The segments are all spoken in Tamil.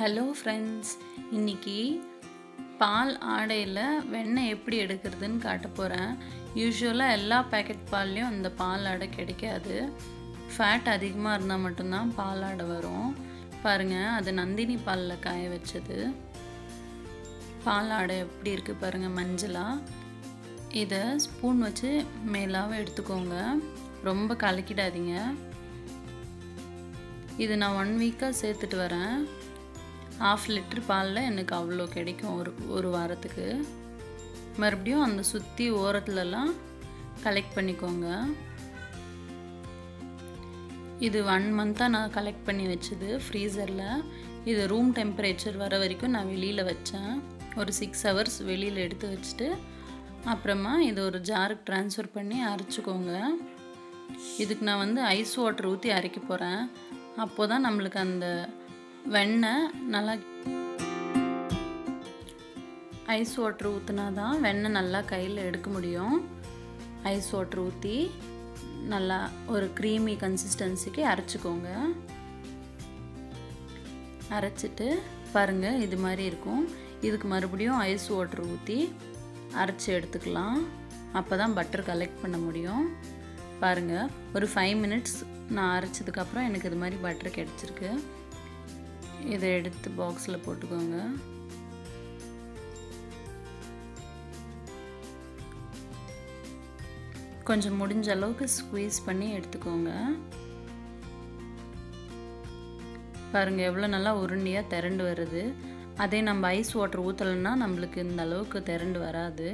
ஹலோ ஃப்ரெண்ட்ஸ் இன்னைக்கு பால் ஆடையில் வெண்ணெய் எப்படி எடுக்கிறதுன்னு காட்ட போகிறேன் யூஸ்வலாக எல்லா பேக்கெட் பால்லையும் அந்த பால் ஆடை கிடைக்காது ஃபேட் அதிகமாக இருந்தால் மட்டும்தான் பால் ஆடை வரும் பாருங்கள் அது நந்தினி பாலில் காய வச்சது பால் ஆடை எப்படி இருக்குது பாருங்கள் மஞ்சளாக இதை ஸ்பூன் வச்சு மேலாக எடுத்துக்கோங்க ரொம்ப கலக்கிடாதீங்க இது நான் ஒன் வீக்காக சேர்த்துட்டு வரேன் ஆஃப் லிட்டர் பாலில் எனக்கு அவ்வளோ கிடைக்கும் ஒரு ஒரு வாரத்துக்கு மறுபடியும் அந்த சுற்றி ஓரத்துலலாம் கலெக்ட் பண்ணிக்கோங்க இது ஒன் மந்த்தாக நான் கலெக்ட் பண்ணி வச்சது ஃப்ரீசரில் இது ரூம் டெம்பரேச்சர் வர வரைக்கும் நான் வெளியில் வச்சேன் ஒரு சிக்ஸ் ஹவர்ஸ் வெளியில் எடுத்து வச்சுட்டு அப்புறமா இது ஒரு ஜாருக்கு ட்ரான்ஸ்ஃபர் பண்ணி அரைச்சிக்கோங்க இதுக்கு நான் வந்து ஐஸ் வாட்டர் ஊற்றி அரைக்க போகிறேன் அப்போ தான் நம்மளுக்கு அந்த வெண்ணெய் நல்லா ஐஸ் வாட்டர் ஊற்றினா தான் வெண்ணெய் நல்லா கையில் எடுக்க முடியும் ஐஸ் வாட்டர் ஊற்றி நல்லா ஒரு க்ரீமி கன்சிஸ்டன்சிக்கு அரைச்சிக்கோங்க அரைச்சிட்டு பாருங்கள் இது மாதிரி இருக்கும் இதுக்கு மறுபடியும் ஐஸ் வாட்டர் ஊற்றி அரைச்சி எடுத்துக்கலாம் அப்போ தான் பட்டர் கலெக்ட் பண்ண முடியும் பாருங்கள் ஒரு ஃபைவ் மினிட்ஸ் நான் அரைச்சதுக்கப்புறம் எனக்கு இது மாதிரி பட்டர் கிடச்சிருக்கு இதை எடுத்து பாக்ஸில் போட்டுக்கோங்க கொஞ்சம் முடிஞ்ச அளவுக்கு ஸ்குவீஸ் பண்ணி எடுத்துக்கோங்க பாருங்கள் எவ்வளோ நல்லா உருண்டியாக திரண்டு வருது அதே நம்ம ஐஸ் வாட்டர் ஊற்றலைன்னா நம்மளுக்கு இந்த அளவுக்கு திரண்டு வராது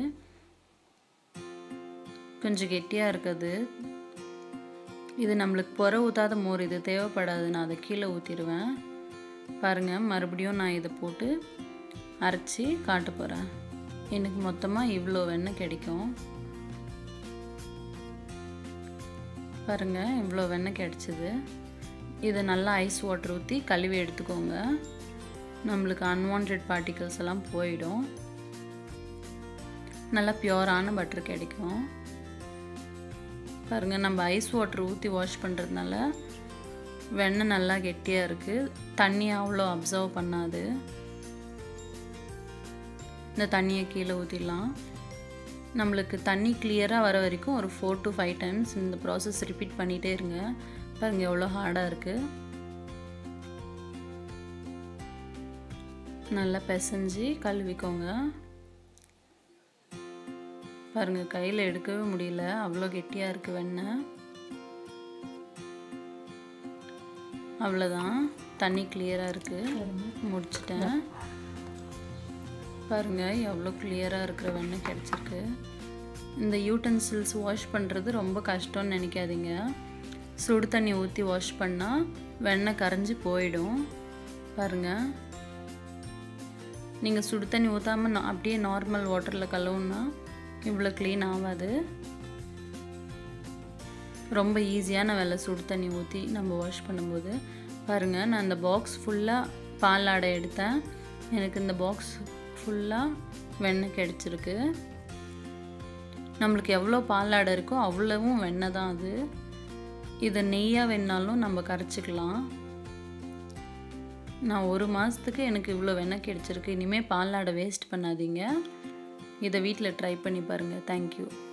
கொஞ்சம் கெட்டியாக இருக்குது இது நம்மளுக்கு புற ஊற்றாத மோர் இது தேவைப்படாது நான் அதை கீழே ஊற்றிடுவேன் பாருங்கள் மறுபடியும் நான் இதை போட்டு அரைச்சி காட்ட போகிறேன் எனக்கு மொத்தமாக இவ்வளோ வெண்ணெய் கிடைக்கும் பாருங்கள் இவ்வளோ வெண்ணெய் கிடச்சிது இதை நல்லா ஐஸ் வாட்டர் ஊற்றி கழுவி எடுத்துக்கோங்க நம்மளுக்கு அன்வான்ட் பார்ட்டிகல்ஸ் எல்லாம் போயிடும் நல்லா பியோரான பட்டர் கிடைக்கும் பாருங்கள் நம்ம ஐஸ் வாட்டர் ஊற்றி வாஷ் பண்ணுறதுனால வெண்ணெய் நல்லா கெட்டியாக இருக்குது தண்ணி அவ்வளோ அப்சர்வ் பண்ணாது இந்த தண்ணியை கீழே ஊற்றிடலாம் நம்மளுக்கு தண்ணி கிளியராக வர வரைக்கும் ஒரு ஃபோர் டு ஃபைவ் டைம்ஸ் இந்த ப்ராசஸ் ரிப்பீட் பண்ணிகிட்டே இருங்க பாருங்கள் எவ்வளோ ஹார்டாக இருக்குது நல்லா பிசைஞ்சு கழுவிக்கோங்க பாருங்கள் கையில் எடுக்கவே முடியல அவ்வளோ கெட்டியாக இருக்குது வெண்ணெய் அவ்வளோதான் தண்ணி கிளியராக இருக்குது முடிச்சிட்டேன் பாருங்கள் எவ்வளோ கிளியராக இருக்கிற வெண்ணெய் கிடச்சிருக்கு இந்த யூட்டன்சில்ஸ் வாஷ் பண்ணுறது ரொம்ப கஷ்டம்னு நினைக்காதீங்க சுடு தண்ணி ஊற்றி வாஷ் பண்ணால் வெண்ணெய் கரைஞ்சி போயிடும் பாருங்கள் நீங்கள் சுடு தண்ணி ஊற்றாமல் அப்படியே நார்மல் வாட்டரில் கழுவுனா இவ்வளோ க்ளீன் ஆகாது ரொம்ப ஈஸியான வேலை சுடு தண்ணி ஊற்றி நம்ம வாஷ் பண்ணும்போது பாருங்கள் நான் இந்த பாக்ஸ் ஃபுல்லாக பால் ஆடை எடுத்தேன் எனக்கு இந்த பாக்ஸ் ஃபுல்லாக வெண்ணெய் கிடச்சிருக்கு நம்மளுக்கு எவ்வளோ பால் ஆடை இருக்கோ அவ்வளவும் வெண்ணெய் தான் அது இதை நெய்யாக வேணாலும் நம்ம கரைச்சிக்கலாம் நான் ஒரு மாதத்துக்கு எனக்கு இவ்வளோ வெண்ணெய் கிடச்சிருக்கு இனிமேல் பால் ஆடை வேஸ்ட் பண்ணாதீங்க இதை வீட்டில் ட்ரை பண்ணி பாருங்கள் தேங்க்யூ